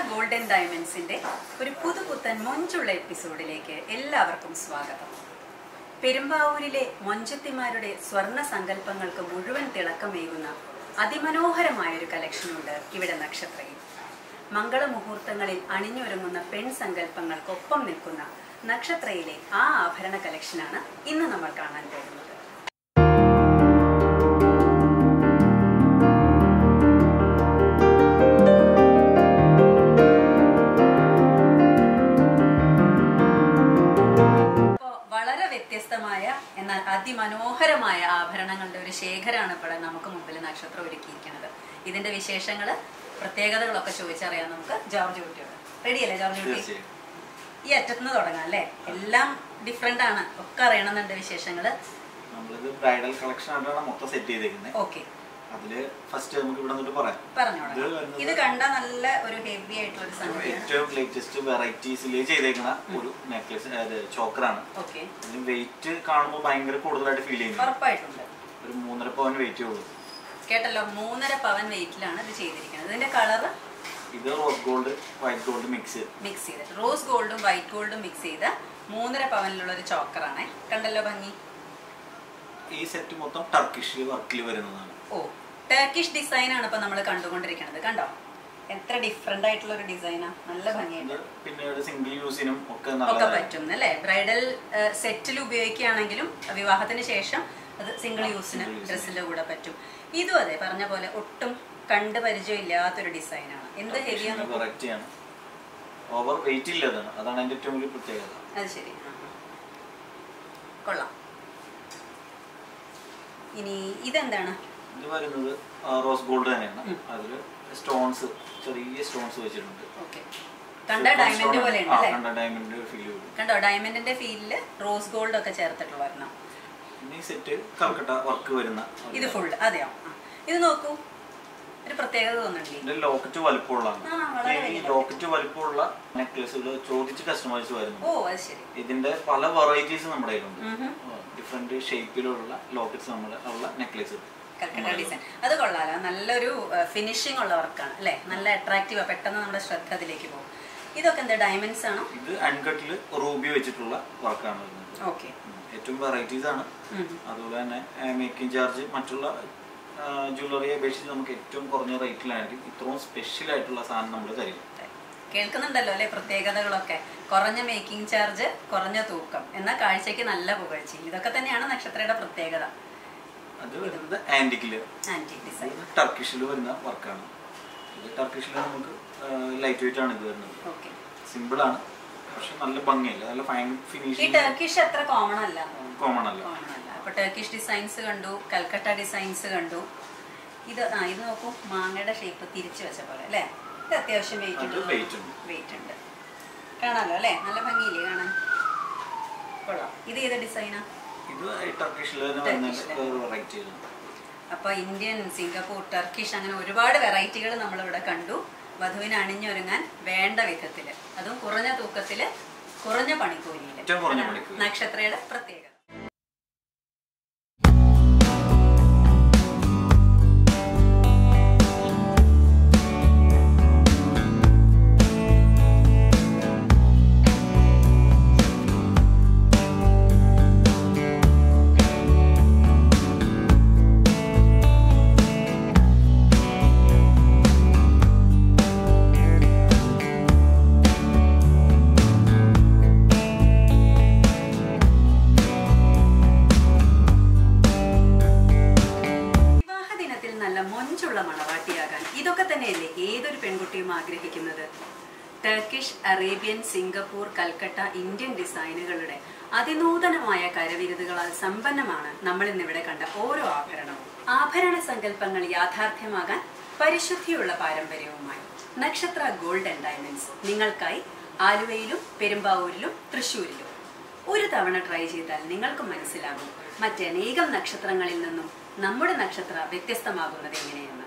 Golden ഡയമണ്ട്സിന്റെ ഒരു പുതുപുത്തൻ മൊഞ്ചുള്ള എപ്പിസോഡിലേക്ക് എല്ലാവർക്കും സ്വാഗതം പെരുമ്പാവൂരിലെ മൊഞ്ചത്തിമാരുടെ സ്വർണ്ണ സങ്കല്പങ്ങൾക്ക് മുഴുവൻ തിളക്കമേകുന്ന അതിമനോഹരമായ ഒരു കളക്ഷനുണ്ട് ഇവിടെ നക്ഷത്രയിൽ മംഗളമുഹൂർത്തങ്ങളിൽ അണിഞ്ഞൊരുങ്ങുന്ന പെൺ സങ്കല്പങ്ങൾക്കൊപ്പം നിൽക്കുന്ന നക്ഷത്രയിലെ ആ ആഭരണ കളക്ഷനാണ് ഇന്ന് നമ്മൾ കാണാൻ പോകുന്നത് അപ്പോ വളരെ വ്യത്യസ്തമായ എന്നാൽ അതിമനോഹരമായ ആഭരണങ്ങളുടെ ഒരു ശേഖരമാണ് ഇവിടെ നമുക്ക് മുമ്പിൽ നക്ഷത്രം ഒരുക്കിയിരിക്കുന്നത് ഇതിന്റെ വിശേഷങ്ങള് പ്രത്യേകതകളൊക്കെ ചോദിച്ചറിയാൻ നമുക്ക് ജോർജ് കുട്ടിയോട് റെഡിയല്ലേ ജോർജ് കുട്ടി തീർച്ചയായും ഈ അറ്റത്തുനിന്ന് തുടങ്ങാം അല്ലേ എല്ലാം ഡിഫറെന്റ് ആണ് ഒക്കെ അറിയണമെന്നുണ്ട് വിശേഷങ്ങള് നമ്മളിത് ബ്രൈഡൽ കളക്ഷൻ ആയിട്ടാണ് മൊത്തം സെറ്റ് ചെയ്തേക്കുന്നത് ഓക്കെ അതില് ഫസ്റ്റ് നമുക്ക് ഇവിടെ നിന്നിട്ട് പറയാം പറഞ്ഞു ഇത് തുടങ്ങാം വരുന്നത് ഇത് കണ്ട നല്ല ഒരു ഹെവി ആയിട്ടുള്ള ഒരു സംഗതിയാണ് ഏറ്റവും ലേറ്റസ്റ്റ് വെറൈറ്റീസിൽ ചെയ്തേക്കുന്ന ഒരു നെക്ലസ് ചോക്കറാണ് ഓക്കെ ഇതിന് വെയിറ്റ് കാണുമ്പോൾ ഭയങ്കര കൂടുതലായിട്ട് ഫീൽ ചെയ്യുന്നു ഉറപ്പായിട്ടുണ്ട് ഒരു മൂന്നര പവൻ വെയിറ്റ് ഉള്ളൂ കേട്ടല്ലോ മൂന്നര പവൻ വെയിറ്റിലാണ് ഇത് ചെയ്തിരിക്കുന്നത് ഇതിന്റെ കളറ് ഇത് rose gold white gold mix mix ചെയ്ത് റോസ് ഗോൾഡും വൈറ്റ് ഗോൾഡും മിക്സ് ചെയ്ത മൂന്നര പവനിലുള്ള ഒരു ചോക്കറാണ് കണ്ടല്ലോ ഭംഗി ഈ സെറ്റ് മൊത്തം ടർക്കിഷ് വർക്കിൽ വരുന്നതാണ് ഓ ടർക്കിഷ് ഡിസൈൻ ആണ് ഇപ്പൊ നമ്മൾ കണ്ടുകൊണ്ടിരിക്കുന്നത് കണ്ടോ എത്ര ഡിഫറെന്റ് ആയിട്ടുള്ള ഒരു ഡിസൈനാ നല്ല ഇത് ഭംഗിയുണ്ട് പിന്നീട് സിംഗിൾ യൂസിനും ഒക്കെ ഒക്കെ നല്ല പറ്റും അല്ലേ ബ്രൈഡൽ സെറ്റിൽ ഉപയോഗിക്കുകയാണെങ്കിലും വിവാഹത്തിന് ശേഷം അത് സിംഗിൾ ആ, യൂസിന് single use. ഡ്രസ്സിന്റെ കൂടെ പറ്റും ഇതും അതെ പറഞ്ഞ പോലെ ഒട്ടും കണ്ട് പരിചയം ഇല്ലാത്തൊരു ഡിസൈനാണ് എന്ത് ഹെവിയാന്ന് വെറൈറ്റി ആണ് ഓവർ വെയിറ്റ് ഇല്ലതാണ് അതാണ് അതിന്റെ ഏറ്റവും വലിയ പ്രത്യേകത അത് ശരി ആ, ആ. കൊള്ളാം ഇനി ഇതെന്താണ് ഇത് വരുന്നത് റോസ് ഗോൾഡ് തന്നെയാണ് ഉം. അതില് സ്റ്റോൺസ് ചെറിയ സ്റ്റോൺസ് വെച്ചിട്ടുണ്ട് ഓക്കെ കണ്ട ഡയമണ്ട് പോലെ ഉണ്ട് അല്ലേ കണ്ട ഡയമണ്ട് ഫീൽ ചെയ്യും കണ്ടോ ഡയമണ്ടിന്റെ ഫീലില് റോസ് ഗോൾഡ് ഒക്കെ ചേർത്തിട്ടുള്ള ഒരെണ്ണം പിന്നെ ഈ സെറ്റ് കൽക്കട്ട വർക്ക് വരുന്ന ഒരു- ഇത് ഫുൾ അതെയോ ആ. ഇത് നോക്കൂ ഒരു പ്രത്യേകത തോന്നുന്നില്ലേ ഇതിന്റെ ലോക്കറ്റ് വലിപ്പമുള്ളതാണ് ആ, വളരെ ഈ വലിയ ലോക്കറ്റ് വലിപ്പമുള്ള നെക്ലസുകൾ ചോദിച്ച് കസ്റ്റമൈസ് ഓ വരുന്നു അത് ശരി ഇതിന്റെ പല വെറൈറ്റീസ് നമ്മുടെ കയ്യിലുണ്ട് ഉം ഹും. ഡിഫറെന്റ് ഷേപ്പിലുള്ള ലോക്കറ്റ്സ് നമ്മുടെ ഉള്ള നെക്ലസ് കൽക്കട്ട ഡിസൈൻ അത് കൊള്ളാലോ നല്ലൊരു ഫിനിഷിംഗ് ഉള്ള വർക്കാണ് അല്ലേ നല്ല അട്രാക്റ്റീവ് പെട്ടെന്ന് നമ്മുടെ ശ്രദ്ധ അതിലേക്ക് പോകും ഇതൊക്കെ എന്താ ഡയമണ്ട്സ് ആണോ ഇത് അൺകട്ടിൽ റൂബി വെച്ചിട്ടുള്ള വർക്കാണ് വരുന്നത് ഓക്കെ ഉം. ഏറ്റവും വെറൈറ്റീസ് ആണ് അതുപോലെ തന്നെ മേക്കിംഗ് ചാർജ് മറ്റുള്ള ജ്വല്ലറിയെ അപേക്ഷിച്ച് നമുക്ക് ഏറ്റവും കുറഞ്ഞ റേറ്റിലായിരിക്കും ഇത്രയും സ്പെഷ്യൽ ആയിട്ടുള്ള സാധനം നമ്മൾ തരും കേൾക്കുന്നുണ്ടല്ലോ അല്ലെ പ്രത്യേകതകളൊക്കെ കുറഞ്ഞ മേക്കിംഗ് ചാർജ് കുറഞ്ഞ തൂക്കം എന്നാൽ കാഴ്ചയ്ക്ക് നല്ല പുകഴ്ച ഇതൊക്കെ തന്നെയാണ് നക്ഷത്രയുടെ പ്രത്യേകത അത് വരുന്നത് ആന്റിക്കില് ആന്റി ഡിസൈൻ ടർക്കിഷിൽ വരുന്ന വർക്കാണ് ഇത് ടർക്കിഷിൽ നമുക്ക് ലൈറ്റ് വെയിറ്റ് ആണ് ഇത് വരുന്നത് ഓക്കെ സിമ്പിൾ ആണ് പക്ഷെ നല്ല ഭംഗിയല്ല നല്ല ഫൈൻ ഈ ഫിനിഷിംഗ് ടർക്കിഷ് അത്ര കോമൺ അല്ല കോമൺ അല്ല കോമൺ അല്ല അപ്പൊ ടർക്കിഷ് ഡിസൈൻസ് കണ്ടു കൽക്കട്ട ഡിസൈൻസ് കണ്ടു ഇത് ആ ഇത് നോക്കൂ മാങ്ങയുടെ ഷേപ്പ് തിരിച്ചു വെച്ച പോലെ അല്ലേ ഇത് അത്യാവശ്യം വെയിറ്റ് അത് ഉണ്ട് weight ഉണ്ട്. വെയിറ്റ് ഉണ്ട് കാണാലോ അല്ലേ നല്ല ഭംഗിയില്ലേ കാണാൻ കൊള്ളാം ഇത് ഏത് ഡിസൈനാ ഇത് ഈ ടർക്കിഷിൽ തന്നെ വരുന്ന ടർക്കിഷില്. വേറെ വെറൈറ്റി ആണ് അപ്പൊ ഇന്ത്യൻ സിംഗപ്പൂർ ടർക്കിഷ് അങ്ങനെ ഒരുപാട് വെറൈറ്റികൾ നമ്മളിവിടെ കണ്ടു വധുവിന് അണിഞ്ഞൊരുങ്ങാൻ വേണ്ട വിധത്തില് അതും കുറഞ്ഞ തൂക്കത്തില് കുറഞ്ഞ പണിക്കൂലിയില് ഏറ്റവും കുറഞ്ഞ അതാണ് പണിക്കൂലി. നക്ഷത്രയുടെ പ്രത്യേകത വിവാഹ ദിനത്തിൽ നല്ല മൊഞ്ചുള്ള മണവാട്ടിയാകാൻ ഇതൊക്കെ തന്നെയല്ലേ ഏതൊരു പെൺകുട്ടിയും ആഗ്രഹിക്കുന്നത് Turkish Arabian Singapore Calcutta Indian ഡിസൈനുകളുടെ അതിനൂതനമായ കരവിരുതുകളാൽ സമ്പന്നമാണ് നമ്മൾ ഇന്നിവിടെ കണ്ട ഓരോ ആഭരണവും ആഭരണ സങ്കല്പങ്ങൾ യാഥാർത്ഥ്യമാകാൻ പരിശുദ്ധിയുള്ള പാരമ്പര്യവുമായി നക്ഷത്ര ഗോൾഡ് ആൻഡ് ഡയമണ്ട്സ് നിങ്ങൾക്കായി ആലുവയിലും പെരുമ്പാവൂരിലും തൃശ്ശൂരിലും ഒരു തവണ ട്രൈ ചെയ്താൽ നിങ്ങൾക്ക് മനസ്സിലാകും മറ്റനേകം നക്ഷത്രങ്ങളിൽ നിന്നും നമ്മുടെ നക്ഷത്ര വ്യത്യസ്തമാകുന്നത് എങ്ങനെയെന്ന്